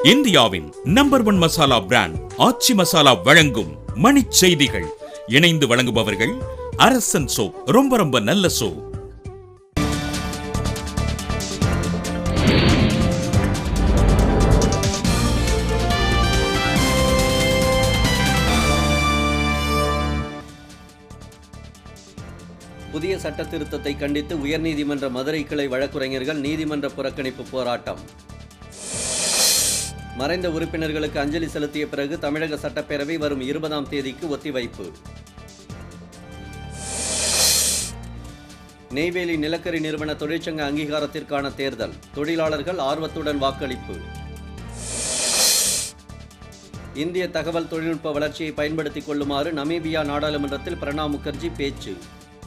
இந்தியாவின் number one masala brand Aachi Masala வழங்கும் மணிச் செய்திகள் இணைந்து வழங்குபவர்கள் அரசன் சோ ரொம்ப ரொம்ப நல்ல சோ புதிய சட்ட திருத்தத்தை கண்டித்து உயர்நீதிமன்ற மதுரை கிளை வழக்குரைஞர்கள் நீதிமன்ற புறக்கணிப்பு போராட்டம் மறைந்த உறுப்பினர்களுக்கு அஞ்சலி செலுத்திய பிறகு தமிழக சட்டப்பேரவை வரும் இருபதாம் தேதிக்கு ஒத்திவைப்பு நெய்வேலி நிலக்கரி நிறுவன தொழிற்சங்க அங்கீகாரத்திற்கான தேர்தல் தொழிலாளர்கள் ஆர்வத்துடன் வாக்களிப்பு இந்திய தகவல் தொழில்நுட்ப வளர்ச்சியை பயன்படுத்திக் கொள்ளுமாறு நமீபியா நாடாளுமன்றத்தில் பிரணாப் முகர்ஜி பேச்சு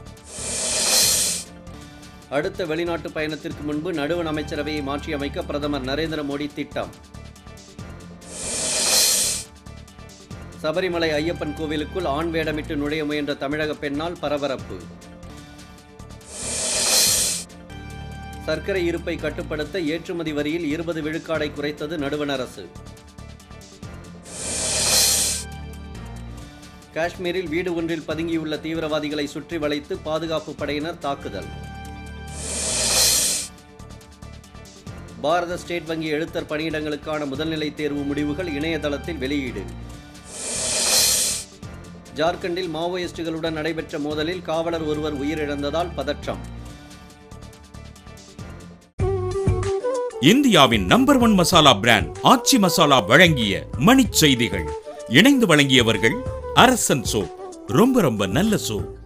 அடுத்த வெளிநாட்டு பயணத்திற்கு முன்பு நடுவண் அமைச்சரவையை மாற்றியமைக்க பிரதமர் நரேந்திர மோடி திட்டம் சபரிமலை ஐயப்பன் கோவிலுக்குள் ஆண் வேடமிட்டு நுழைய முயன்ற தமிழக பெண்ணால் பரபரப்பு சர்க்கரை இருப்பை கட்டுப்படுத்த ஏற்றுமதி வரியில் இருபது விழுக்காடை குறைத்தது நடுவண் அரசு காஷ்மீரில் வீடு ஒன்றில் பதுங்கியுள்ள தீவிரவாதிகளை சுற்றி வளைத்து பாதுகாப்பு படையினர் தாக்குதல் பாரத ஸ்டேட் வங்கி எழுத்தர் பணியிடங்களுக்கான முதல்நிலை தேர்வு முடிவுகள் இணையதளத்தில் வெளியீடு ஜார்க்கண்டில் மாவோயிஸ்டுகளுடன் நடைபெற்ற மோதலில் காவலர் ஒருவர் உயிரிழந்ததால் பதற்றம் இந்தியாவின் number one masala brand Aachi Masala வழங்கிய மணிச் செய்திகள் இணைந்து வழங்கியவர்கள் அரசன் சோ ரொம்ப ரொம்ப நல்ல சோ